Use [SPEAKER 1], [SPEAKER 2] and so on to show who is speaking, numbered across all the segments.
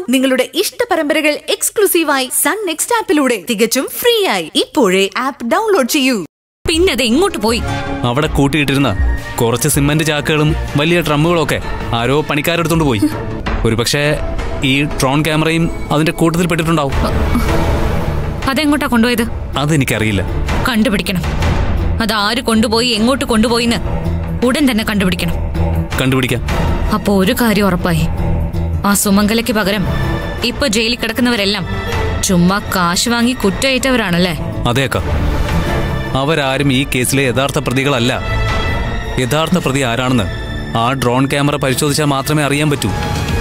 [SPEAKER 1] നിങ്ങളുടെ ഇഷ്ട പരമ്പരകൾ എക്സ്ക്ലൂസീവായി സൺ നെക്സ്റ്റ് ആപ്പിലൂടെ തികച്ചും ഫ്രീ ആയി ഇപ്പോഴേ ആപ്പ് ഡൗൺലോഡ് ചെയ്യൂ
[SPEAKER 2] പിന്നെ അത് എങ്ങോട്ട് പോയി
[SPEAKER 3] അവിടെ കൂട്ടിയിട്ടിരുന്ന കുറച്ച് സിമന്റ് ചാക്കുകളും വലിയ ഡ്രമ്മുകളും ഒക്കെ ആരോ പണിക്കാരെടുത്തോണ്ട് പോയി ഒരുപക്ഷെ ഈ ഡ്രോൺ ക്യാമറയും അതിന്റെ കൂട്ടത്തിൽ പെട്ടിട്ടുണ്ടാവും
[SPEAKER 2] അതെങ്ങോട്ടാ കൊണ്ടുപോയത്
[SPEAKER 3] അതെനിക്കറിയില്ല
[SPEAKER 2] കണ്ടുപിടിക്കണം അത് ആര് കൊണ്ടുപോയി എങ്ങോട്ട് കൊണ്ടുപോയിന്ന് ഉടൻ തന്നെ കണ്ടുപിടിക്കണം
[SPEAKER 3] കണ്ടുപിടിക്കാം
[SPEAKER 2] അപ്പോ ഒരു കാര്യം ഉറപ്പായി ആ സുമംഗലയ്ക്ക് പകരം ഇപ്പൊ ജയിലിൽ കിടക്കുന്നവരെല്ലാം ചുമ്മാ കാശ് വാങ്ങി കുറ്റയേറ്റവരാണല്ലേ
[SPEAKER 3] അതേക്ക അവരാരും ഈ കേസിലെ യഥാർത്ഥ പ്രതികളല്ല യഥാർത്ഥ പ്രതി ആരാണെന്ന് ആ ഡ്രോൺ ക്യാമറ പരിശോധിച്ചാൽ മാത്രമേ അറിയാൻ പറ്റൂ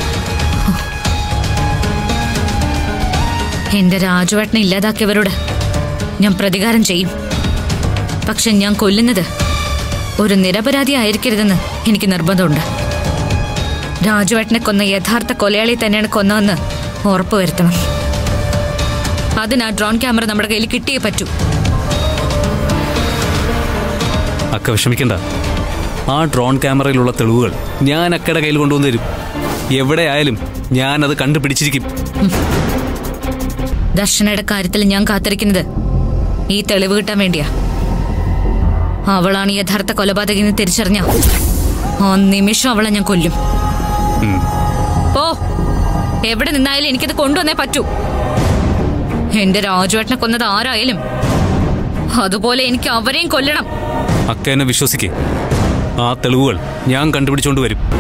[SPEAKER 2] എന്റെ രാജുവേട്ടനെ ഇല്ലാതാക്കിയവരോട് ഞാൻ പ്രതികാരം ചെയ്യും പക്ഷെ ഞാൻ കൊല്ലുന്നത് ഒരു നിരപരാധി ആയിരിക്കരുതെന്ന് എനിക്ക് നിർബന്ധമുണ്ട് രാജുവേട്ടനെ കൊന്ന യഥാർത്ഥ കൊലയാളി തന്നെയാണ് കൊന്നതെന്ന് ഉറപ്പുവരുത്തണം അതിന് ആ ഡ്രോൺ ക്യാമറ നമ്മുടെ കയ്യിൽ കിട്ടിയേ പറ്റൂ
[SPEAKER 3] അക്ക വിഷമിക്കണ്ട ആ ഡ്രോൺ ക്യാമറയിലുള്ള തെളിവുകൾ ഞാൻ അക്കയുടെ കയ്യിൽ കൊണ്ടുവന്ന് തരും എവിടെ ആയാലും ഞാൻ അത് കണ്ടുപിടിച്ചിരിക്കും
[SPEAKER 2] ദർശനയുടെ കാര്യത്തിൽ ഞാൻ കാത്തിരിക്കുന്നത് ഈ തെളിവ് കിട്ടാൻ വേണ്ടിയാ അവളാണ് യഥാർത്ഥ കൊലപാതകെന്ന് തിരിച്ചറിഞ്ഞ ആ നിമിഷം അവളെ ഞാൻ കൊല്ലും
[SPEAKER 3] ഉം.
[SPEAKER 2] ഓ എവിടെ നിന്നായാലും എനിക്കത് കൊണ്ടുവന്നേ പറ്റൂ എന്റെ രാജുവേട്ടനെ കൊന്നത് ആരായാലും അതുപോലെ എനിക്ക് അവരെയും കൊല്ലണം
[SPEAKER 3] അക്ക എന്നെ വിശ്വസിക്കേ ആ തെളിവുകൾ ഞാൻ കണ്ടുപിടിച്ചോണ്ട് വരും